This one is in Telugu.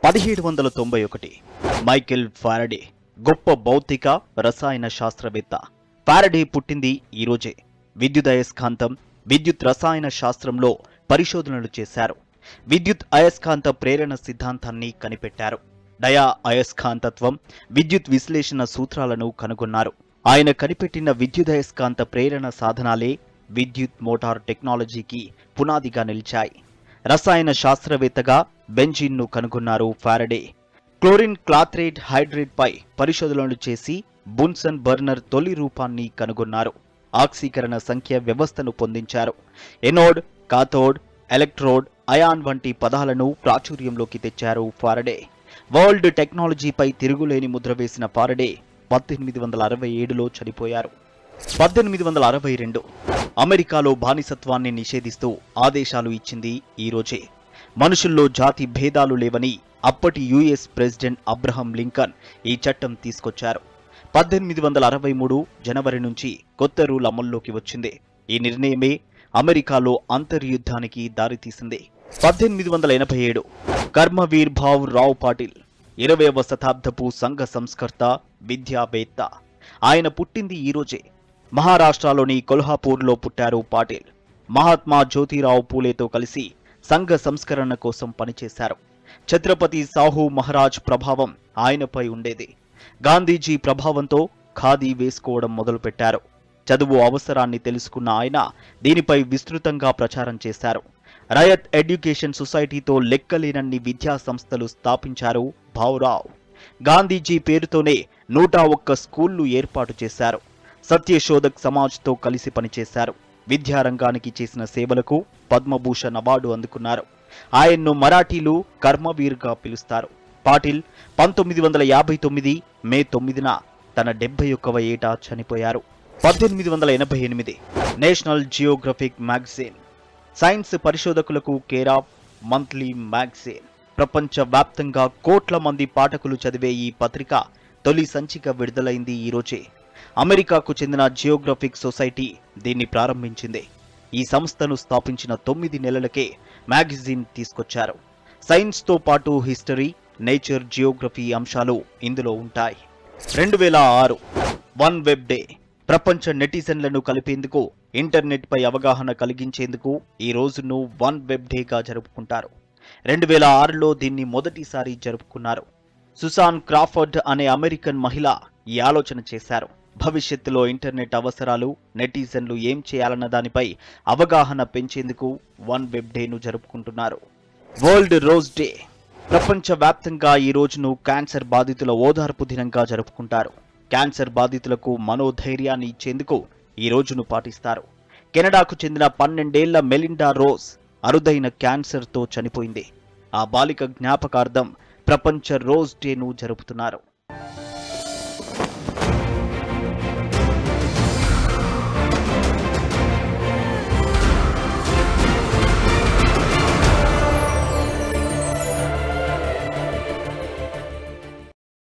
పదిహేడు వందల తొంభై ఒకటి మైకెల్ ఫారడే గొప్ప భౌతిక రసాయన శాస్త్రవేత్త ఫారడే పుట్టింది ఈ రోజే విద్యుత్ అయస్కాంతం విద్యుత్ రసాయన శాస్త్రంలో పరిశోధనలు చేశారు విద్యుత్ అయస్కాంత ప్రేరణ సిద్ధాంతాన్ని కనిపెట్టారు డయా అయస్కాంతత్వం విద్యుత్ విశ్లేషణ సూత్రాలను కనుగొన్నారు ఆయన కనిపెట్టిన విద్యుదయస్కాంత ప్రేరణ సాధనాలే విద్యుత్ మోటార్ టెక్నాలజీకి పునాదిగా నిలిచాయి రసాయన శాస్త్రవేత్తగా బెంజిన్ను కనుగొన్నారు ఫారడే క్లోరిన్ క్లాథ్రేట్ హైడ్రేట్ పై పరిశోధనలు చేసి బున్సన్ బర్నర్ తొలి రూపాన్ని కనుగొన్నారు ఆక్సీకరణ సంఖ్య వ్యవస్థను పొందించారు ఎనోడ్ కాథోడ్ ఎలక్ట్రోడ్ అయాన్ వంటి పదాలను ప్రాచుర్యంలోకి తెచ్చారు ఫారడే వరల్డ్ టెక్నాలజీపై తిరుగులేని ముద్ర వేసిన ఫారడే పద్దెనిమిది వందల అరవై ఏడులో చనిపోయారు పద్దెనిమిది వందల అరవై రెండు అమెరికాలో బానిసత్వాన్ని నిషేధిస్తూ ఆదేశాలు ఇచ్చింది ఈ రోజే మనుషుల్లో జాతి భేదాలు లేవని అప్పటి యుఎస్ ప్రెసిడెంట్ అబ్రహం లింకన్ ఈ చట్టం తీసుకొచ్చారు పద్దెనిమిది వందల అరవై మూడు జనవరి నుంచి కొత్త రూల్ అమల్లోకి వచ్చింది ఈ నిర్ణయమే అమెరికాలో అంతర్యుద్ధానికి దారితీసింది పద్దెనిమిది వందల ఎనభై ఏడు కర్మవీర్ భావ్ రావ్ పాటిల్ ఇరవైవ శతాబ్దపు సంఘ సంస్కర్త విద్యావేత్త ఆయన పుట్టింది ఈ రోజే మహారాష్ట్రలోని కొల్హాపూర్లో పుట్టారు పాటిల్ మహాత్మా జ్యోతిరావు పూలేతో కలిసి సంఘ సంస్కరణ కోసం పనిచేశారు ఛత్రపతి సాహు మహారాజ్ ప్రభావం ఆయనపై ఉండేది గాంధీజీ ప్రభావంతో ఖాదీ వేసుకోవడం మొదలుపెట్టారు చదువు అవసరాన్ని తెలుసుకున్న ఆయన దీనిపై విస్తృతంగా ప్రచారం చేశారు రయత్ ఎడ్యుకేషన్ సొసైటీతో లెక్కలేనన్ని విద్యా సంస్థలు స్థాపించారు భావురావ్ గాంధీజీ పేరుతోనే నూట ఒక్క స్కూళ్లు ఏర్పాటు చేశారు సత్యశోధక్ సమాజ్తో కలిసి పనిచేశారు విద్యారంగానికి చేసిన సేవలకు పద్మభూషణ్ అవార్డు అందుకున్నారు ఆయన్ను మరాఠీలు కర్మవీర్గా పిలుస్తారు పాటిల్ పంతొమ్మిది వందల యాభై తొమ్మిది మే తొమ్మిదిన తన డెబ్బై ఒక్కవ ఏట చనిపోయారు పద్దెనిమిది వందల ఎనభై ఎనిమిది నేషనల్ జియోగ్రఫిక్ మ్యాగజైన్ సైన్స్ పరిశోధకులకు కేరాఫ్ మంత్లీ మ్యాగజైన్ ప్రపంచ వ్యాప్తంగా కోట్ల మంది పాఠకులు చదివే ఈ పత్రిక తొలి సంచిక విడుదలైంది ఈ రోజే అమెరికాకు చెందిన జియోగ్రఫిక్ సొసైటీ దీన్ని ప్రారంభించింది ఈ సంస్థను స్థాపించిన తొమ్మిది నెలలకే మ్యాగజైన్ తీసుకొచ్చారు సైన్స్తో పాటు హిస్టరీ నేచర్ జియోగ్రఫీ అంశాలు ఇందులో ఉంటాయి రెండు వేల ఆరు వన్ వెబ్ డే ప్రపంచ నెటిజన్లను కలిపేందుకు ఇంటర్నెట్ పై అవగాహన కలిగించేందుకు ఈ రోజును వన్ వెబ్ డేగా జరుపుకుంటారు రెండు వేల ఆరులో దీన్ని మొదటిసారి జరుపుకున్నారు సుసాన్ క్రాఫర్డ్ అనే అమెరికన్ మహిళ ఈ ఆలోచన చేశారు భవిష్యత్తులో ఇంటర్నెట్ అవసరాలు నెటిజన్లు ఏం చేయాలన్న దానిపై అవగాహన పెంచేందుకు వన్ వెబ్ డేను జరుపుకుంటున్నారు వరల్డ్ రోజ్ డే ప్రపంచ వ్యాప్తంగా ఈ రోజును క్యాన్సర్ బాధితుల ఓదార్పు దినంగా జరుపుకుంటారు క్యాన్సర్ బాధితులకు మనోధైర్యాన్ని ఇచ్చేందుకు ఈ రోజును పాటిస్తారు కెనడాకు చెందిన పన్నెండేళ్ల మెలిండా రోజ్ అరుదైన క్యాన్సర్తో చనిపోయింది ఆ బాలిక జ్ఞాపకార్థం ప్రపంచ రోజ్ డేను జరుపుతున్నారు